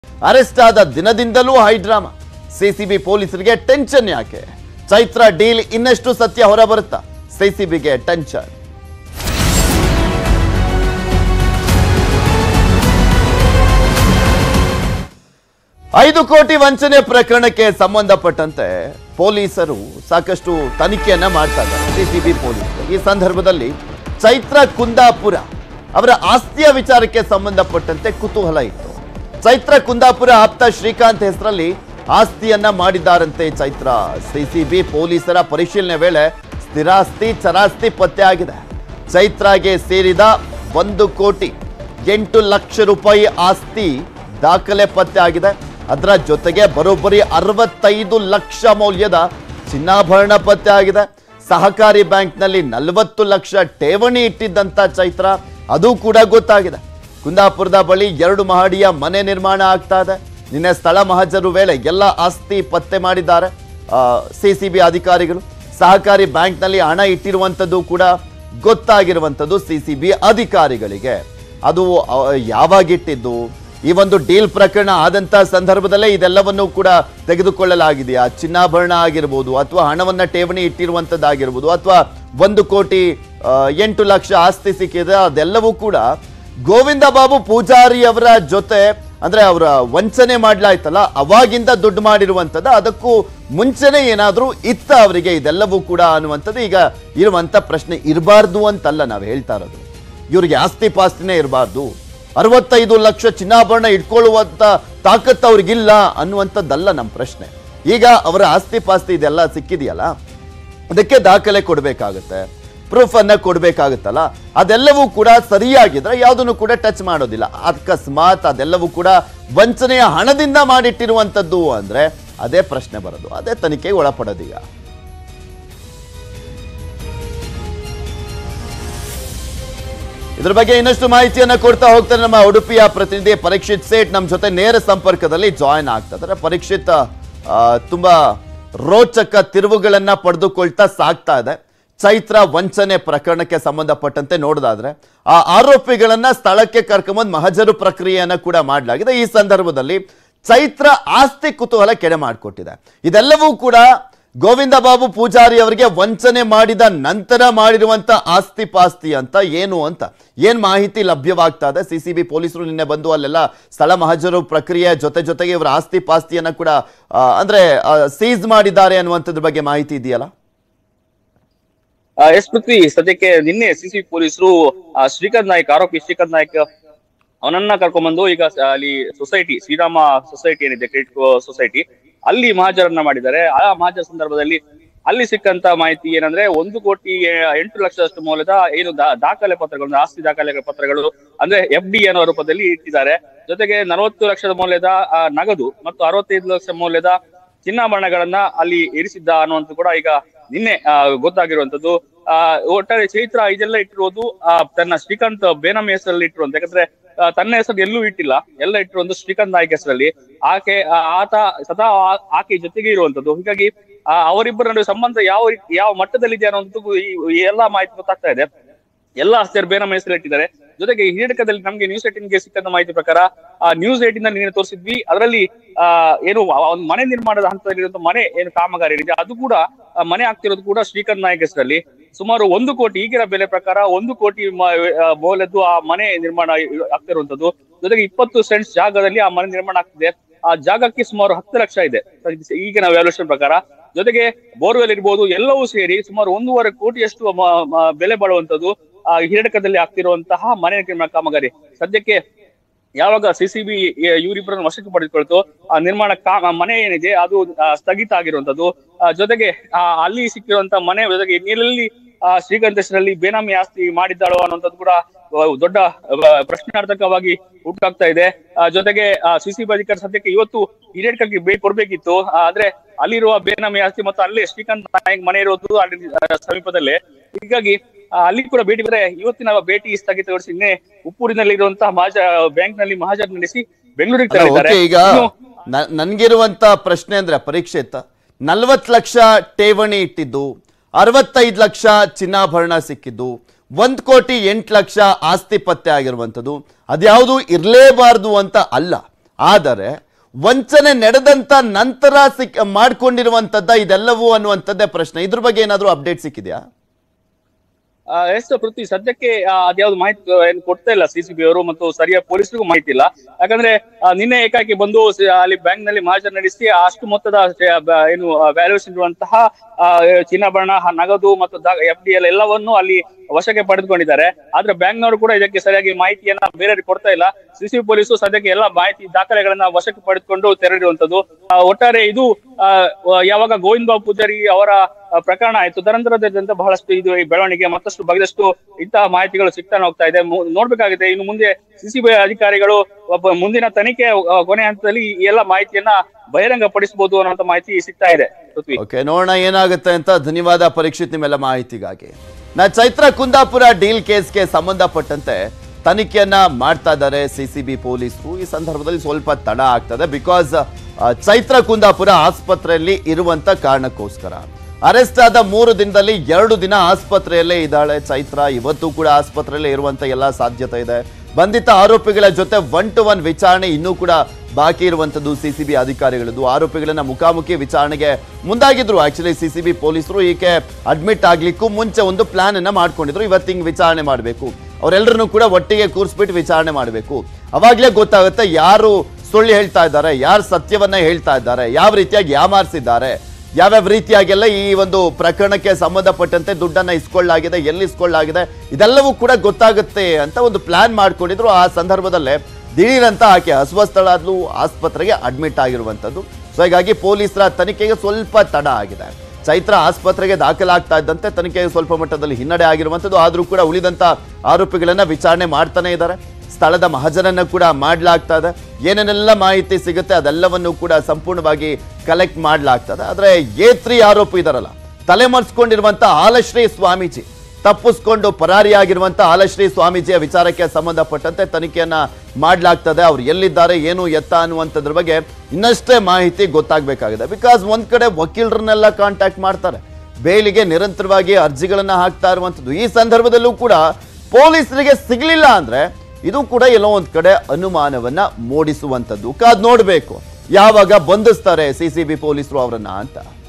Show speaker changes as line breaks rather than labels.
arrest ಆದ ದಿನದಿಂದಲೂ high drama CCB ಪೊಲೀಸರಿಗೆ ಟೆನ್ಷನ್ ಯಾಕೆ ಚೈತ್ರ ಡೀಲ್ ಇನ್ನಷ್ಟು ಸತ್ಯ ಹೊರಬರುತ್ತಾ ಸಿಸಿಬಿಗೆ ಟೆನ್ಷನ್ ಐದು ಕೋಟಿ ವಂಚನೆ ಪ್ರಕರಣಕ್ಕೆ ಸಂಬಂಧಪಟ್ಟಂತೆ ಪೊಲೀಸರು ಸಾಕಷ್ಟು ತನಿಖೆಯನ್ನ ಮಾಡ್ತಾ ಇದ್ದಾರೆ ಸಿಸಿಬಿ ಪೊಲೀಸರು ಈ ಸಂದರ್ಭದಲ್ಲಿ ಚೈತ್ರ ಕುಂದಾಪುರ ಅವರ ಆಸ್ತಿಯ ವಿಚಾರಕ್ಕೆ ಸಂಬಂಧಪಟ್ಟಂತೆ ಕುತೂಹಲ ಇತ್ತು ಚೈತ್ರ ಕುಂದಾಪುರ ಆಪ್ತ ಶ್ರೀಕಾಂತ್ ಹೆಸರಲ್ಲಿ ಆಸ್ತಿಯನ್ನ ಮಾಡಿದ್ದಾರಂತೆ ಚೈತ್ರ ಸಿಸಿಬಿ ಪೊಲೀಸರ ಪರಿಶೀಲನೆ ವೇಳೆ ಸ್ಥಿರಾಸ್ತಿ ಚರಾಸ್ತಿ ಪತ್ತೆ ಆಗಿದೆ ಚೈತ್ರಾಗೆ ಸೇರಿದ ಒಂದು ಕೋಟಿ ಎಂಟು ಲಕ್ಷ ರೂಪಾಯಿ ಆಸ್ತಿ ದಾಖಲೆ ಪತ್ತೆ ಆಗಿದೆ ಅದರ ಜೊತೆಗೆ ಬರೋಬ್ಬರಿ ಅರವತ್ತೈದು ಲಕ್ಷ ಮೌಲ್ಯದ ಚಿನ್ನಾಭರಣ ಪತ್ತೆ ಆಗಿದೆ ಸಹಕಾರಿ ಬ್ಯಾಂಕ್ನಲ್ಲಿ ನಲವತ್ತು ಲಕ್ಷ ಠೇವಣಿ ಇಟ್ಟಿದ್ದಂತ ಚೈತ್ರ ಅದು ಕೂಡ ಗೊತ್ತಾಗಿದೆ ಕುಂದಾಪುರದ ಬಳಿ ಎರಡು ಮಹಡಿಯ ಮನೆ ನಿರ್ಮಾಣ ಆಗ್ತಾ ಇದೆ ನಿನ್ನೆ ಸ್ಥಳ ಮಹಜರು ವೇಳೆ ಎಲ್ಲ ಆಸ್ತಿ ಪತ್ತೆ ಮಾಡಿದ್ದಾರೆ ಸಿಸಿಬಿ ಅಧಿಕಾರಿಗಳು ಸಹಕಾರಿ ಬ್ಯಾಂಕ್ನಲ್ಲಿ ಹಣ ಇಟ್ಟಿರುವಂಥದ್ದು ಕೂಡ ಗೊತ್ತಾಗಿರುವಂಥದ್ದು ಸಿಸಿಬಿ ಅಧಿಕಾರಿಗಳಿಗೆ ಅದು ಆ, ಯಾವಾಗಿಟ್ಟಿದ್ದು ಈ ಒಂದು ಡೀಲ್ ಪ್ರಕರಣ ಆದಂತ ಸಂದರ್ಭದಲ್ಲೇ ಇದೆಲ್ಲವನ್ನು ಕೂಡ ತೆಗೆದುಕೊಳ್ಳಲಾಗಿದೆಯಾ ಚಿನ್ನಾಭರಣ ಆಗಿರ್ಬೋದು ಅಥವಾ ಹಣವನ್ನ ಠೇವಣಿ ಇಟ್ಟಿರುವಂಥದ್ದಾಗಿರ್ಬೋದು ಅಥವಾ ಒಂದು ಕೋಟಿ ಆ, ಎಂಟು ಲಕ್ಷ ಆಸ್ತಿ ಸಿಕ್ಕಿದೆ ಅದೆಲ್ಲವೂ ಕೂಡ ಗೋವಿಂದ ಬಾಬು ಪೂಜಾರಿ ಅವರ ಜೊತೆ ಅಂದ್ರೆ ಅವರ ವಂಚನೆ ಮಾಡ್ಲಾಯ್ತಲ್ಲ ಅವಾಗಿಂದ ದುಡ್ಡು ಮಾಡಿರುವಂಥದ್ದು ಅದಕ್ಕೂ ಮುಂಚೆನೆ ಏನಾದ್ರೂ ಇತ್ತ ಅವರಿಗೆ ಇದೆಲ್ಲವೂ ಕೂಡ ಅನ್ನುವಂಥದ್ದು ಈಗ ಇರುವಂತ ಪ್ರಶ್ನೆ ಇರಬಾರ್ದು ಅಂತಲ್ಲ ನಾವು ಹೇಳ್ತಾ ಇರೋದು ಇವ್ರಿಗೆ ಆಸ್ತಿ ಪಾಸ್ತಿನೇ ಇರಬಾರ್ದು ಅರವತ್ತೈದು ಲಕ್ಷ ಚಿನ್ನಾಭರಣ ಇಟ್ಕೊಳ್ಳುವಂತ ತಾಕತ್ತು ಅವ್ರಿಗಿಲ್ಲ ಅನ್ನುವಂಥದ್ದಲ್ಲ ನಮ್ಮ ಪ್ರಶ್ನೆ ಈಗ ಅವರ ಆಸ್ತಿ ಪಾಸ್ತಿ ಇದೆಲ್ಲ ಸಿಕ್ಕಿದೆಯಲ್ಲ ಅದಕ್ಕೆ ದಾಖಲೆ ಕೊಡಬೇಕಾಗುತ್ತೆ ಪ್ರೂಫ್ ಅನ್ನ ಕೊಡಬೇಕಾಗುತ್ತಲ್ಲ ಅದೆಲ್ಲವೂ ಕೂಡ ಸರಿಯಾಗಿದ್ರೆ ಯಾವುದನ್ನು ಕೂಡ ಟಚ್ ಮಾಡೋದಿಲ್ಲ ಅಕಸ್ಮಾತ್ ಅದೆಲ್ಲವೂ ಕೂಡ ವಂಚನೆಯ ಹಣದಿಂದ ಮಾಡಿಟ್ಟಿರುವಂಥದ್ದು ಅಂದ್ರೆ ಅದೇ ಪ್ರಶ್ನೆ ಬರೋದು ಅದೇ ತನಿಖೆಗೆ ಒಳಪಡೋದೀಗ ಇದ್ರ ಬಗ್ಗೆ ಇನ್ನಷ್ಟು ಮಾಹಿತಿಯನ್ನ ಕೊಡ್ತಾ ಹೋಗ್ತಾರೆ ನಮ್ಮ ಉಡುಪಿಯ ಪ್ರತಿನಿಧಿ ಪರೀಕ್ಷಿತ್ ಸೇಠ್ ನಮ್ಮ ಜೊತೆ ನೇರ ಸಂಪರ್ಕದಲ್ಲಿ ಜಾಯಿನ್ ಆಗ್ತಾ ಇದ್ದಾರೆ ಪರೀಕ್ಷಿತ್ ಆ, ತುಂಬಾ ರೋಚಕ ತಿರುವುಗಳನ್ನ ಪಡೆದುಕೊಳ್ತಾ ಸಾಗ್ತಾ ಇದೆ ಚೈತ್ರ ವಂಚನೆ ಪ್ರಕರಣಕ್ಕೆ ಸಂಬಂಧಪಟ್ಟಂತೆ ನೋಡೋದಾದ್ರೆ ಆ ಆರೋಪಿಗಳನ್ನ ಸ್ಥಳಕ್ಕೆ ಕರ್ಕೊಂಬಂದು ಮಹಜರು ಪ್ರಕ್ರಿಯೆಯನ್ನ ಕೂಡ ಮಾಡಲಾಗಿದೆ ಈ ಸಂದರ್ಭದಲ್ಲಿ ಚೈತ್ರ ಆಸ್ತಿ ಕುತೂಹಲ ಕೆಡೆ ಮಾಡಿಕೊಟ್ಟಿದೆ ಇದೆಲ್ಲವೂ ಕೂಡ ಗೋವಿಂದ ಬಾಬು ಪೂಜಾರಿ ಅವರಿಗೆ ವಂಚನೆ ಮಾಡಿದ ನಂತರ ಮಾಡಿರುವಂತ ಆಸ್ತಿ ಪಾಸ್ತಿ ಅಂತ ಏನು ಅಂತ ಏನ್ ಮಾಹಿತಿ ಲಭ್ಯವಾಗ್ತಾ ಇದೆ ಸಿಸಿಬಿ ಪೊಲೀಸರು ನಿನ್ನೆ ಬಂದು ಅಲ್ಲೆಲ್ಲ ಸ್ಥಳ ಮಹಜರು ಪ್ರಕ್ರಿಯೆ ಜೊತೆ ಜೊತೆಗೆ ಇವರ ಆಸ್ತಿ ಪಾಸ್ತಿಯನ್ನ ಕೂಡ ಆ, ಅಂದ್ರೆ ಸೀಸ್ ಮಾಡಿದ್ದಾರೆ ಅನ್ನುವಂಥದ್ರ ಬಗ್ಗೆ ಮಾಹಿತಿ ಇದೆಯಲ್ಲ
ಆ, ಎಸ್ ಪೃಥ್ವಿ ಸದ್ಯಕ್ಕೆ ನಿನ್ನೆ ಸಿಸಿ ಪೊಲೀಸರು ಆ, ಶ್ರೀಕಾಂತ್ ನಾಯ್ಕ್ ಆರೋಪಿ ಶ್ರೀಕಾಂತ್ ನಾಯ್ಕ್ ಅವನನ್ನ ಕರ್ಕೊಂಡ್ಬಂದು ಈಗ ಸ- ಅಲ್ಲಿ ಸೊಸೈಟಿ ಶ್ರೀರಾಮ ಸೊಸೈಟಿ ಏನಿದೆ ಕ್ರೆಡಿಟ್ ಸೊಸೈಟಿ ಅಲ್ಲಿ ಮಹಾಜರನ್ನ ಮಾಡಿದ್ದಾರೆ ಆ ಮಹಾಜರ ಸಂದರ್ಭದಲ್ಲಿ ಅಲ್ಲಿ ಸಿಕ್ಕಂತ ಮಾಹಿತಿ ಏನಂದ್ರೆ ಒಂದು ಕೋಟಿ ಎ- ಎಂಟು ಲಕ್ಷದಷ್ಟು ಮೌಲ್ಯದ ಏನು ದಾ- ದಾಖಲೆ ಪತ್ರಗಳು ಅಂದ್ರೆ ಆಸ್ತಿ ದಾಖಲೆ ಪತ್ರಗಳು ಅಂದ್ರೆ ಎಫ್ ಡಿ ಅನ್ನೋ ರೂಪದಲ್ಲಿ ಇಟ್ಟಿದ್ದಾರೆ ಜೊತೆಗೆ ನಲವತ್ತು ಲಕ್ಷದ ಮೌಲ್ಯದ ಆ, ನಗದು ಮತ್ತು ಅರವತ್ತೈದು ಲಕ್ಷ ಮೌಲ್ಯದ ಚಿನ್ನಾಭರಣಗಳನ್ನ ಅಲ್ಲಿ ಇರಿಸಿದ್ದ ಅನ್ನುವಂತ ಕೂಡ ಈಗ ನಿನ್ನೆ ಆ, ಗೊತ್ತಾಗಿರುವಂತದ್ದು ಆ ಒಟ್ಟಾರೆ ಚೈತ್ರ ಇದೆಲ್ಲ ಇಟ್ಟಿರೋದು ಆ, ತನ್ನ ಶ್ರೀಕಾಂತ್ ಬೇನಮಿ ಹೆಸರಲ್ಲಿ ಇಟ್ಟಿರುವಂತ ಯಾಕಂದ್ರೆ ಆ, ತನ್ನ ಹೆಸರು ಎಲ್ಲೂ ಇಟ್ಟಿಲ್ಲ ಎಲ್ಲ ಇಟ್ಟಿರುವಂತ ಶ್ರೀಕಾಂತ್ ನಾಯ್ಕ ಹೆಸರಲ್ಲಿ ಆಕೆ ಆ, ಆತ ಸದಾ ಆ- ಆಕೆ ಜೊತೆಗೆ ಇರುವಂತದ್ದು ಹೀಗಾಗಿ ಆ, ಅವರಿಬ್ಬರ ನಡುವೆ ಸಂಬಂಧ ಯಾವ ರೀತಿ- ಯಾವ ಮಟ್ಟದಲ್ಲಿದೆ ಅನ್ನೋದು ಈ ಈ ಎಲ್ಲಾ ಮಾಹಿತಿ ಗೊತ್ತಾಗ್ತಾ ಇದೆ ಎಲ್ಲ ಆಸ್ತಿಯರು ಬೇನಮ ಹೆಸರು ಇಟ್ಟಿದ್ದಾರೆ ಜೊತೆಗೆ ಹಿರಿಯಡಕದಲ್ಲಿ ನಮ್ಗೆ ನ್ಯೂಸ್ ಏಟಿನ್ಗೆ ಸಿಕ್ಕಂತ ಮಾಹಿತಿ ಪ್ರಕಾರ ಆ ನ್ಯೂಸ್ ಏಟಿನ್ ನಿನ್ನೆ ತೋರಿಸಿದ್ವಿ ಅದರಲ್ಲಿ ಆ ಏನು ಆ ಒಂದು ಮನೆ ನಿರ್ಮಾಣದ ಹಂತದಲ್ಲಿರುವಂತ ಮನೆ ಏನು ಕಾಮಗಾರಿ ಏನಿದೆ ಅದು ಕೂಡ ಆ ಮನೆ ಆಗ್ತಿರೋದು ಕೂಡ ಶ್ರೀಕಾಂತ್ ನಾಯಕ್ ಹೆಸರಲ್ಲಿ ಸುಮಾರು ಒಂದು ಕೋಟಿ ಈಗಿನ ಬೆಲೆ ಪ್ರಕಾರ ಒಂದು ಕೋಟಿ ಮ- ಆ, ಮೌಲ್ಯದ್ದು ಆ ಮನೆ ನಿರ್ಮಾಣ ಆಗ್ತಿರುವಂತದ್ದು ಜೊತೆಗೆ ಇಪ್ಪತ್ತು ಸೆಂಟ್ಸ್ ಜಾಗದಲ್ಲಿ ಆ ಮನೆ ನಿರ್ಮಾಣ ಆಗ್ತಿದೆ ಆ ಜಾಗಕ್ಕೆ ಸುಮಾರು ಹತ್ತು ಲಕ್ಷ ಇದೆ ಈಗಿನ ವ್ಯಾಲ್ಯೂಷನ್ ಪ್ರಕಾರ ಜೊತೆಗೆ ಬೋರ್ವೆಲ್ ಇರ್ಬೋದು ಎಲ್ಲವೂ ಸೇರಿ ಸುಮಾರು ಒಂದೂವರೆ ಕೋಟಿಯಷ್ಟು ಮ- ಮ- ಬೆಲೆ ಬಾಳುವಂತದ್ದು ಆ ಹಿರಡಕದಲ್ಲಿ ಆಗ್ತಿರುವಂತಹ ಮನೆ ನಿರ್ಮಾಣ ಕಾಮಗಾರಿ ಸದ್ಯಕ್ಕೆ ಯಾವಾಗ ಸಿಸಿಬಿ ಇವರಿಬ್ಬರನ್ನು ವಶಕ್ಕೆ ಪಡೆದುಕೊಳ್ತು ಆ ನಿರ್ಮಾಣ ಕಾ ಆ ಮನೆ ಏನಿದೆ ಅದು ಆ, ಸ್ಥಗಿತ ಆಗಿರುವಂತದ್ದು ಆ, ಜೊತೆಗೆ ಆ, ಅಲ್ಲಿ ಸಿಕ್ಕಿರುವಂತಹ ಮನೆ ಜೊತೆಗೆ ಎಲ್ಲೆಲ್ಲಿ ಆ ಶ್ರೀಕಾಂತ್ ಹೆಸರಲ್ಲಿ ಬೇನಾಮಿ ಆಸ್ತಿ ಮಾಡಿದ್ದಾಳೋ ಅನ್ನೋಂಥದ್ದು ಕೂಡ ಆ, ದೊಡ್ಡ ಆ, ಪ್ರಶ್ನಾರ್ಥಕವಾಗಿ ಹುಟ್ಟಾಗ್ತಾ ಇದೆ ಆ, ಜೊತೆಗೆ ಸಿಸಿಬಿ ಅಧಿಕಾರಿ ಸದ್ಯಕ್ಕೆ ಇವತ್ತು ಹಿರಿಯಡ್ಕಕ್ಕೆ ಭೇಟಿ ಕೊಡ್ಬೇಕಿತ್ತು ಆ, ಆದ್ರೆ ಅಲ್ಲಿರುವ ಬೇನಾಮಿ ಆಸ್ತಿ ಮತ್ತು ಅಲ್ಲೇ ಶ್ರೀಕಾಂತ್ ನಾಯಕ್ ಮನೆ ಇರೋದು ಅಲ್ಲಿ ಆ, ಸಮೀಪದಲ್ಲೇ ಹೀಗಾಗಿ ಆ, ಅಲ್ಲಿ ಕೂಡ ಭೇಟಿ ಬಂದ್ರೆ ಇವತ್ತಿನ ಭೇಟಿ ಸ್ಥಗಿತಗೊಳಿಸಿ ನಿನ್ನೆ ಉಪ್ಪೂರಿನಲ್ಲಿ ಇರುವಂತಹ ಮಹಾಜ ಬ್ಯಾಂಕ್ ನಲ್ಲಿ ಮಹಾಜರ್ ನಡೆಸಿ ಬೆಂಗಳೂರಿಗೆ
ಅಲ್ಲ,
ತೆರಳಿದ್ದಾರೆ
ಓಕೆ ಈಗ
ಇನ್ನು
ನ- ನನ್ಗಿರುವಂತ ಪ್ರಶ್ನೆ ಅಂದ್ರೆ ಪರೀಕ್ಷಿತ್ ನಲ್ವತ್ ಲಕ್ಷ ಠೇವಣಿ ಇಟ್ಟಿದ್ದು ಅರವತ್ತೈದು ಲಕ್ಷ ಚಿನ್ನಾಭರಣ ಸಿಕ್ಕಿದ್ದು ಒಂದ್ ಕೋಟಿ ಎಂಟು ಲಕ್ಷ ಆಸ್ತಿ ಪತ್ತೆ ಆಗಿರುವಂಥದ್ದು ಅದ್ಯಾವುದು ಇರಲೇಬಾರ್ದು ಅಂತ ಅಲ್ಲ ಆದರೆ ವಂಚನೆ ನಡೆದಂತ ನಂತರ ಸಿಕ್ ಮಾಡ್ಕೊಂಡಿರುವಂತದ್ದ ಇದೆಲ್ಲವೂ ಅನ್ನುವಂಥದ್ದೇ ಪ್ರಶ್ನೆ ಇದ್ರ ಬಗ್ಗೆ ಏನಾದರೂ ಅಪ್ಡೇಟ್ ಸಿಕ್ಕಿದೆಯಾ
ಆ, ಎಸ್ ಪೃಥ್ವಿ ಸದ್ಯಕ್ಕೆ ಆ, ಅದ್ಯಾವ್ದು ಮಾಹಿತಿ ಏನು ಕೊಡ್ತಾ ಇಲ್ಲ ಸಿಸಿಬಿ ಅವರು ಮತ್ತು ಸರಿಯಾದ ಪೊಲೀಸರಿಗೂ ಮಾಹಿತಿ ಇಲ್ಲ ಯಾಕಂದ್ರೆ ಆ, ನಿನ್ನೆ ಏಕಾಏಕಿ ಬಂದು ಸ- ಅಲ್ಲಿ ಬ್ಯಾಂಕ್ ನಲ್ಲಿ ಮಹಾಜನ್ ನಡೆಸಿ ಅಷ್ಟು ಮೊತ್ತದ ಆ, ಬ- ಏನು ವ್ಯಾಲ್ಯೂಷನ್ ಇರುವಂತಹ ಆ, ಚಿನ್ನಾಭರಣ ಹ- ನಗದು ಮತ್ತು ಎಫ್ ಡಿ ಎಲ್ ಎಲ್ಲವನ್ನು ಅಲ್ಲಿ ವಶಕ್ಕೆ ಪಡೆದುಕೊಂಡಿದ್ದಾರೆ ಆದ್ರೆ ಬ್ಯಾಂಕ್ನವರು ಕೂಡ ಇದಕ್ಕೆ ಸರಿಯಾಗಿ ಮಾಹಿತಿಯನ್ನ ಬೇರೆಯವರಿಗೆ ಕೊಡ್ತಾ ಇಲ್ಲ ಸಿಸಿಬಿ ಪೊಲೀಸರು ಸದ್ಯಕ್ಕೆ ಎಲ್ಲ ಮಾಹಿತಿ ದಾಖಲೆಗಳನ್ನ ವಶಕ್ಕೆ ಪಡೆದುಕೊಂಡು ತೆರಳಿರುವಂತದ್ದು ಆ, ಒಟ್ಟಾರೆ ಇದು ಆ, ಯಾವಾಗ ಗೋವಿಂದ ಬಾಬು ಪೂಜಾರಿ ಅವರ ಆ, ಪ್ರಕರಣ ಆಯ್ತು ತದನಂತರದಂತೆ ಬಹಳಷ್ಟು ಇದು ಈ ಬೆಳವಣಿಗೆ ಮತ್ತಷ್ಟು ಬಗೆದಷ್ಟು ಇಂತಹ ಮಾಹಿತಿಗಳು ಸಿಗ್ತಾನೆ ಹೋಗ್ತಾ ಇದೆ ಮು- ನೋಡ್ಬೇಕಾಗಿದೆ ಇನ್ನು ಮುಂದೆ ಸಿಸಿಬಿ ಅಧಿಕಾರಿಗಳು ಒಬ್ಬ ಮುಂದಿನ ತನಿಖೆ ಆ, ಕೊನೆ ಹಂತದಲ್ಲಿ ಈ ಎಲ್ಲ ಮಾಹಿತಿಯನ್ನ ಬಹಿರಂಗ ಪಡಿಸಬಹುದು ಅನ್ನೋಂತ ಮಾಹಿತಿ ಸಿಗ್ತಾ ಇದೆ ಪೃಥ್ವಿ
ಓಕೆ ನೋಡೋಣ ಏನಾಗುತ್ತೆ ಅಂತ ಧನ್ಯವಾದ ಪರೀಕ್ಷಿತ್ ನಿಮ್ಮೆಲ್ಲ ಮಾಹಿತಿಗಾಗಿ ನಾ ಚೈತ್ರ ಕುಂದಾಪುರ ಡೀಲ್ ಕೇಸ್ಗೆ ಸಂಬಂಧಪಟ್ಟಂತೆ ತನಿಖೆಯನ್ನ ಮಾಡ್ತಾ ಇದ್ದಾರೆ ಸಿ ಸಿ ಬಿ ಪೊಲೀಸರು ಈ ಸಂದರ್ಭದಲ್ಲಿ ಸ್ವಲ್ಪ ತಡ ಆಗ್ತದೆ ಬಿಕಾಸ್ ಚೈತ್ರ ಕುಂದಾಪುರ ಆಸ್ಪತ್ರೆಯಲ್ಲಿ ಇರುವಂತ ಕಾರಣಕ್ಕೋಸ್ಕರ ಅರೆಸ್ಟ್ ಆದ ಮೂರು ದಿನದಲ್ಲಿ ಎರಡು ದಿನ ಆಸ್ಪತ್ರೆಯಲ್ಲೇ ಇದ್ದಾಳೆ ಚೈತ್ರ ಇವತ್ತು ಕೂಡ ಆಸ್ಪತ್ರೆಯಲ್ಲೇ ಇರುವಂತ ಎಲ್ಲ ಸಾಧ್ಯತೆ ಇದೆ ಬಂಧಿತ ಆರೋಪಿಗಳ ಜೊತೆ ಒನ್ ಟು ಒನ್ ವಿಚಾರಣೆ ಇನ್ನೂ ಕೂಡ ಬಾಕಿ ಇರುವಂತದ್ದು ಸಿಸಿಬಿ ಅಧಿಕಾರಿಗಳದ್ದು ಆರೋಪಿಗಳನ್ನ ಮುಖಾಮುಖಿ ವಿಚಾರಣೆಗೆ ಮುಂದಾಗಿದ್ರು ಆಕ್ಚುಲಿ ಸಿಸಿಬಿ ಪೊಲೀಸರು ಈಕೆ ಅಡ್ಮಿಟ್ ಆಗ್ಲಿಕ್ಕೂ ಮುಂಚೆ ಒಂದು ಪ್ಲಾನ್ ಅನ್ನ ಮಾಡ್ಕೊಂಡಿದ್ರು ಇವತ್ತು ಹಿಂಗ್ ವಿಚಾರಣೆ ಮಾಡಬೇಕು ಅವರೆಲ್ಲರನ್ನು ಕೂಡ ಒಟ್ಟಿಗೆ ಕೂರಿಸ್ಬಿಟ್ಟು ವಿಚಾರಣೆ ಮಾಡಬೇಕು ಅವಾಗ್ಲೇ ಗೊತ್ತಾಗುತ್ತೆ ಯಾರು ಸುಳ್ಳು ಹೇಳ್ತಾ ಇದ್ದಾರೆ ಯಾರು ಸತ್ಯವನ್ನ ಹೇಳ್ತಾ ಇದ್ದಾರೆ ಯಾವ ರೀತಿಯಾಗಿ ಯಾಮಾರಿಸಿದ್ದಾರೆ ಯಾವ್ಯಾವ ರೀತಿಯಾಗೆಲ್ಲ ಈ ಒಂದು ಪ್ರಕರಣಕ್ಕೆ ಸಂಬಂಧಪಟ್ಟಂತೆ ದುಡ್ಡನ್ನ ಇಸ್ಕೊಳ್ಳಾಗಿದೆ ಎಲ್ಲಿ ಇಸ್ಕೊಳ್ಳಾಗಿದೆ ಇದೆಲ್ಲವೂ ಕೂಡ ಗೊತ್ತಾಗುತ್ತೆ ಅಂತ ಒಂದು ಪ್ಲಾನ್ ಮಾಡ್ಕೊಂಡಿದ್ರು ಆ ಸಂದರ್ಭದಲ್ಲೇ ದಿಢೀರಂತ ಆಕೆ ಅಸ್ವಸ್ಥಳಾದ್ಲು ಆಸ್ಪತ್ರೆಗೆ ಅಡ್ಮಿಟ್ ಆಗಿರುವಂಥದ್ದು ಸೊ ಹೀಗಾಗಿ ಪೊಲೀಸರ ತನಿಖೆಗೆ ಸ್ವಲ್ಪ ತಡ ಆಗಿದೆ ಚೈತ್ರ ಆಸ್ಪತ್ರೆಗೆ ದಾಖಲಾಗ್ತಾ ಇದ್ದಂತೆ ತನಿಖೆಗೆ ಸ್ವಲ್ಪ ಮಟ್ಟದಲ್ಲಿ ಹಿನ್ನಡೆ ಆಗಿರುವಂಥದ್ದು ಆದರೂ ಕೂಡ ಉಳಿದಂತ ಆರೋಪಿಗಳನ್ನ ವಿಚಾರಣೆ ಮಾಡ್ತಾನೆ ಇದ್ದಾರೆ ಸ್ಥಳದ ಮಹಜರನ್ನ ಕೂಡ ಮಾಡ್ಲಾಗ್ತಾ ಇದೆ ಏನೇನೆಲ್ಲ ಮಾಹಿತಿ ಸಿಗುತ್ತೆ ಅದೆಲ್ಲವನ್ನು ಕೂಡ ಸಂಪೂರ್ಣವಾಗಿ ಕಲೆಕ್ಟ್ ಮಾಡ್ಲಾಗ್ತದೆ ಆದ್ರೆ ಎ ತ್ರೀ ಆರೋಪಿ ಇದಾರಲ್ಲ ತಲೆಮರೆಸ್ಕೊಂಡಿರುವಂತ ಆಲಶ್ರೀ ಸ್ವಾಮೀಜಿ ತಪ್ಪಿಸ್ಕೊಂಡು ಪರಾರಿಯಾಗಿರುವಂತ ಆಲಶ್ರೀ ಸ್ವಾಮೀಜಿಯ ವಿಚಾರಕ್ಕೆ ಸಂಬಂಧಪಟ್ಟಂತೆ ತನಿಖೆಯನ್ನ ಮಾಡ್ಲಾಗ್ತದೆ ಅವ್ರು ಎಲ್ಲಿದ್ದಾರೆ ಏನು ಎತ್ತ ಅನ್ನುವಂಥದ್ರ ಬಗ್ಗೆ ಇನ್ನಷ್ಟೇ ಮಾಹಿತಿ ಗೊತ್ತಾಗಬೇಕಾಗಿದೆ ಬಿಕಾಸ್ ಒಂದ್ ಕಡೆ ವಕೀಲರನ್ನೆಲ್ಲ ಕಾಂಟ್ಯಾಕ್ಟ್ ಮಾಡ್ತಾರೆ ಬೇಲಿಗೆ ನಿರಂತರವಾಗಿ ಅರ್ಜಿಗಳನ್ನ ಹಾಕ್ತಾ ಇರುವಂಥದ್ದು ಈ ಸಂದರ್ಭದಲ್ಲೂ ಕೂಡ ಪೊಲೀಸರಿಗೆ ಸಿಗ್ಲಿಲ್ಲ ಅಂದ್ರೆ ಇದು ಕೂಡ ಎಲ್ಲೋ ಒಂದ್ ಕಡೆ ಅನುಮಾನವನ್ನ ಮೂಡಿಸುವಂಥದ್ದು ಕಾದ್ ನೋಡ್ಬೇಕು ಯಾವಾಗ ಬಂಧಿಸ್ತಾರೆ ಸಿ ಸಿ ಬಿ ಪೊಲೀಸರು ಅವರನ್ನ ಅಂತ